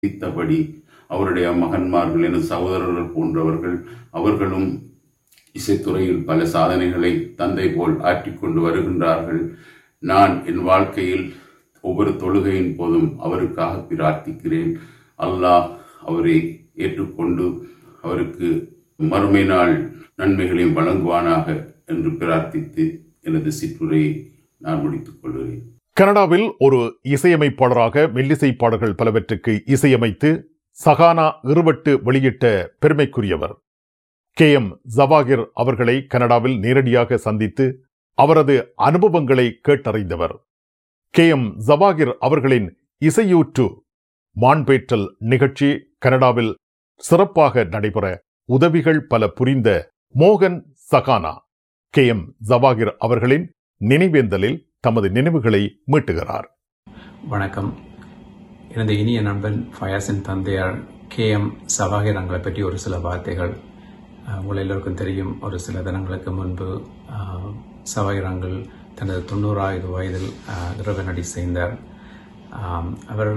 இத்தபடி அவருடைய மகன்மார்கள் எனது சகோதரர்கள் போன்றவர்கள் அவர்களும் இசைத்துறையில் பல சாதனைகளை தந்தை போல் ஆற்றிக்கொண்டு வருகின்றார்கள் நான் என் வாழ்க்கையில் ஒவ்வொரு தொழுகையின் போதும் அவருக்காக பிரார்த்திக்கிறேன் அல்லாஹ் அவரை ஏற்றுக்கொண்டு அவருக்கு மறுமை நாள் நன்மைகளையும் வழங்குவானாக என்று பிரார்த்தித்து எனது சிற்றுரையை நான் முடித்துக் கொள்கிறேன் கனடாவில் ஒரு இசையமைப்பாளராக மெல்லிசை பாடல்கள் பலவற்றுக்கு இசையமைத்து சகானா இருவட்டு வெளியிட்ட பெருமைக்குரியவர் கே எம் ஜவாகிர் அவர்களை கனடாவில் நேரடியாக சந்தித்து அவரது அனுபவங்களை கேட்டறிந்தவர் கே எம் ஜவாகிர் அவர்களின் இசையூற்று மான்பேற்றல் நிகழ்ச்சி கனடாவில் சிறப்பாக நடைபெற உதவிகள் பல புரிந்த மோகன் சகானா கே எம் ஜவாகிர் அவர்களின் நினைவேந்தலில் தமது நினைவுகளை மீட்டுகிறார் வணக்கம் எனது இனிய நண்பன் ஃபயாஸின் தந்தையார் கே எம் சவாகிர் அவங்களை பற்றி ஒரு சில வார்த்தைகள் அஹ், உங்கள் எல்லோருக்கும் தெரியும் ஒரு சில தினங்களுக்கு முன்பு அஹ், சவாகிர் அங்கிள் தனது தொண்ணூறாவது வயதில் அஹ், இறைவனடி செய்தார் ஆம், அவர்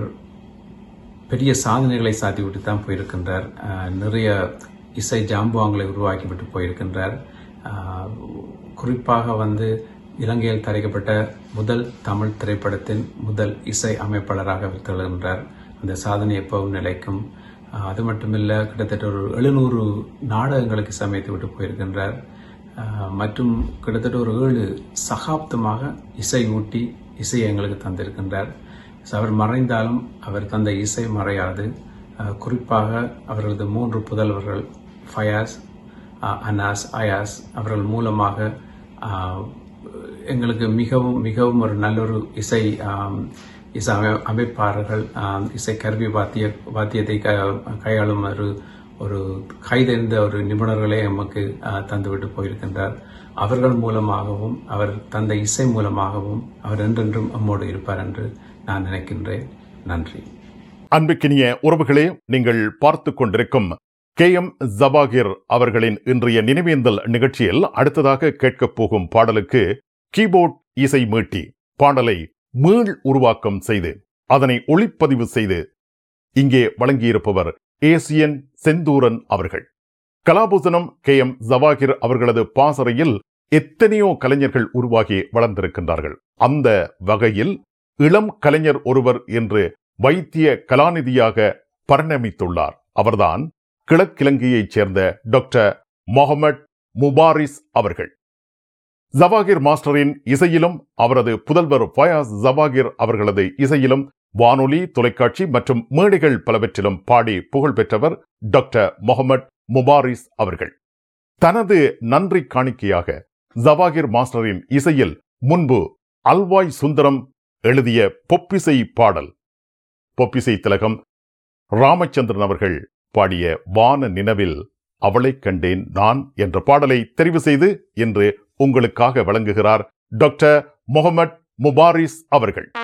பெரிய சாதனைகளை சாத்திவிட்டு தான் போயிருக்கின்றார் அஹ், நிறைய இசை ஜாம்புவாங்களை உருவாக்கிவிட்டு போயிருக்கின்றார் அஹ், குறிப்பாக வந்து இலங்கையில் தயாரிக்கப்பட்ட முதல் தமிழ் திரைப்படத்தின் முதல் இசை அமைப்பாளராக அவர் திகழ்கின்றார் அந்த சாதனை எப்பவும் நிலைக்கும் அஹ், அது மட்டுமில்ல கிட்டத்தட்ட ஒரு எழுநூறு நாடகங்களுக்கு சமைத்து விட்டு போயிருக்கின்றார் அஹ், மற்றும் கிட்டத்தட்ட ஒரு ஏழு சகாப்தமாக இசை ஊட்டி இசையை எங்களுக்கு தந்திருக்கின்றார் So, அவர் மறைந்தாலும் அவர் தந்த இசை மறையாது அஹ், குறிப்பாக அவர்களது மூன்று புதல்வர்கள் ஃபயாஸ் அஹ், அனாஸ் அயாஸ் அவர்கள் மூலமாக அஹ், எங்களுக்கு மிகவும் மிகவும் ஒரு நல்லொரு இசை ஆம், இசை அமை- அமைப்பாளர்கள் ஆம், இசை கருவி வாத்திய வாத்தியத்தை க கையாளும் ஒரு ஒரு கைதெறிந்த ஒரு நிபுணர்களே எமக்கு அஹ், தந்துவிட்டு போயிருக்கின்றார் அவர்கள் மூலமாகவும் அவர் தந்த இசை மூலமாகவும் அவர் என்றென்றும் நம்மோடு இருப்பார் என்று நான் நினைக்கின்றேன் நன்றி அன்புக்கினிய உறவுகளே நீங்கள் பார்த்து கொண்டிருக்கும் கே எம் ஜபாகிர் அவர்களின் இன்றைய நினைவேந்தல் நிகழ்ச்சியில் அடுத்ததாக கேட்கப் போகும் பாடலுக்கு கீபோர்ட் இசை மீட்டி பாடலை மீள் உருவாக்கம் செய்து அதனை ஒளிப்பதிவு செய்து இங்கே வழங்கியிருப்பவர் ஏசியன் செந்தூரன் அவர்கள் கலாபூசணம் கே எம் ஜவாகிர் அவர்களது பாசறையில் எத்தனையோ கலைஞர்கள் உருவாகி வளர்ந்திருக்கின்றார்கள் அந்த வகையில் இளம் கலைஞர் ஒருவர் என்று வைத்திய கலாநிதியாக பரிணமித்துள்ளார் அவர்தான் கிழக்கிழங்கையைச் சேர்ந்த டாக்டர் மொஹமட் முபாரிஸ் அவர்கள் ஜவாகிர் மாஸ்டரின் இசையிலும் அவரது புதல்வர் ஃபயாஸ் ஜவாகிர் அவர்களது இசையிலும் வானொலி தொலைக்காட்சி மற்றும் மேடைகள் பலவற்றிலும் பாடி புகழ் பெற்றவர் டாக்டர் மொஹமட் முபாரிஸ் அவர்கள் தனது நன்றி காணிக்கையாக ஜவாகிர் மாஸ்டரின் இசையில் முன்பு அல்வாய் சுந்தரம் எழுதிய பொப்பிசை பாடல் பொப்பிசை திலகம் ராமச்சந்திரன் அவர்கள் பாடிய வான நினவில் அவளைக் கண்டேன் நான் என்ற பாடலை தெரிவு செய்து இன்று உங்களுக்காக வழங்குகிறார் டாக்டர் முகமட் முபாரிஸ் அவர்கள்